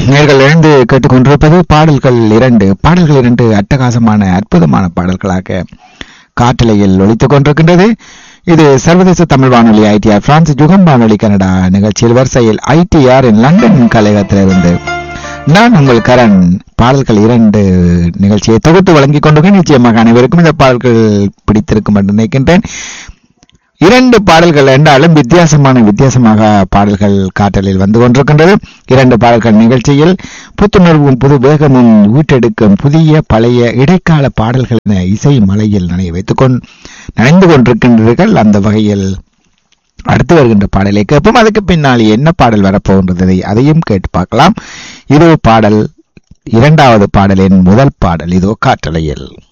நேர்கள் இரண்டு கேட்டுக்கொண்டிருப்பது பாடல்கள் இரண்டு பாடல்கள் இரண்டு அட்டகாசமான அற்புதமான பாடல்களாக காற்றலையில் ஒலித்துக் கொண்டிருக்கின்றது இது சர்வதேச தமிழ் வானொலி ஐடிஆர் பிரான்ஸ் யுகம் வானொலி கனடா நிகழ்ச்சியில் வரிசையில் ஐடிஆர் இன் லண்டன் கழகத்திலிருந்து நான் உங்கள் கரண் பாடல்கள் இரண்டு நிகழ்ச்சியை தொகுத்து வழங்கிக் கொண்டு நிச்சயமாக அனைவருக்கும் இந்த பாடல்கள் பிடித்திருக்கும் என்று நினைக்கின்றேன் இரண்டு பாடல்கள் என்றாலும் வித்தியாசமான வித்தியாசமாக பாடல்கள் காற்றலில் வந்து கொண்டிருக்கின்றது இரண்டு பாடல்கள் நிகழ்ச்சியில் புத்துணர்வும் புது வேகமும் ஊற்றெடுக்கும் புதிய பழைய இடைக்கால பாடல்கள் என இசை மலையில் நனைய வைத்துக் கொண்டு நனைந்து கொண்டிருக்கின்றீர்கள் அந்த வகையில் அடுத்து வருகின்ற பாடலை கேட்போம் அதுக்கு பின்னால் என்ன பாடல் வரப்போகின்றது அதையும் கேட்டு பார்க்கலாம் இதோ பாடல் இரண்டாவது பாடலின் முதல் பாடல் இதோ காற்றலையில்